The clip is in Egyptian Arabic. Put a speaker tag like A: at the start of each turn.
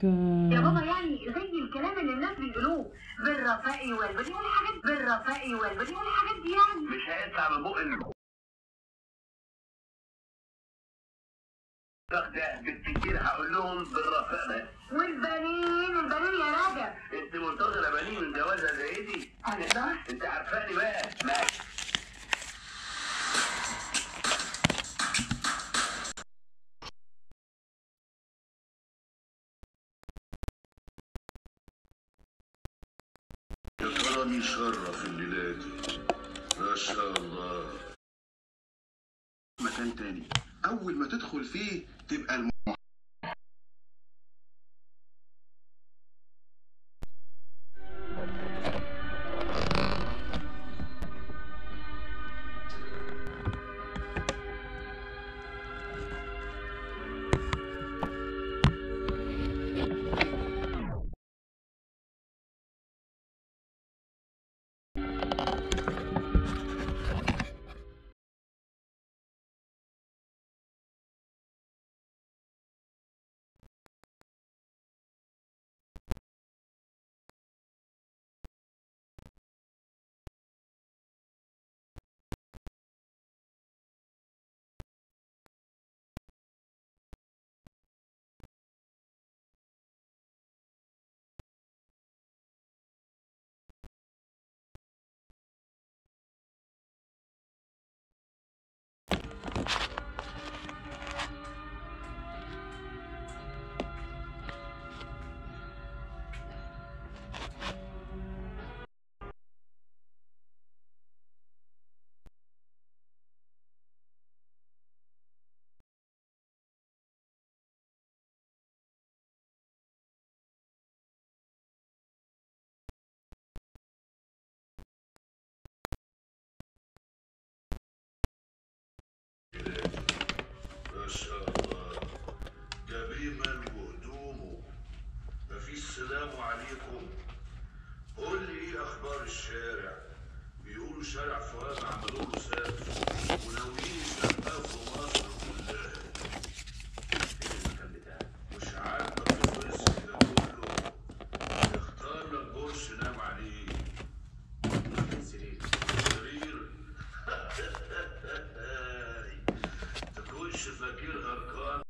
A: يا
B: آه،
A: بابا يعني زي الكلام اللي الناس بيقولوه بالرفاء والبني والحاجات بالرفاء والبني والحاجات دي يعني
C: مش هيطلع من بق ال- ده بالكتير هقول لهم بالرفاء بس
A: والبنين البنين يا راجل
C: انت منتظره بنين من جوازها زي دي
A: انا ده
C: انت عارفاني بقى ما
D: يا ترى مين شرف الليلة دي ما شاء الله مكان تاني أول ما تدخل فيه تبقى الم... ما شاء الله جريما وهدومه مفيش سلام عليكم قول لي ايه اخبار الشارع بيقولوا شارع فؤاد عملوا له سقف وناويين يسقفوا مصر كلها
C: المكان بتاعك
D: مش عاجبك الرزق ده كله اختار لك برش نام عليه
C: سرير
D: سرير تكونش فاكر هركان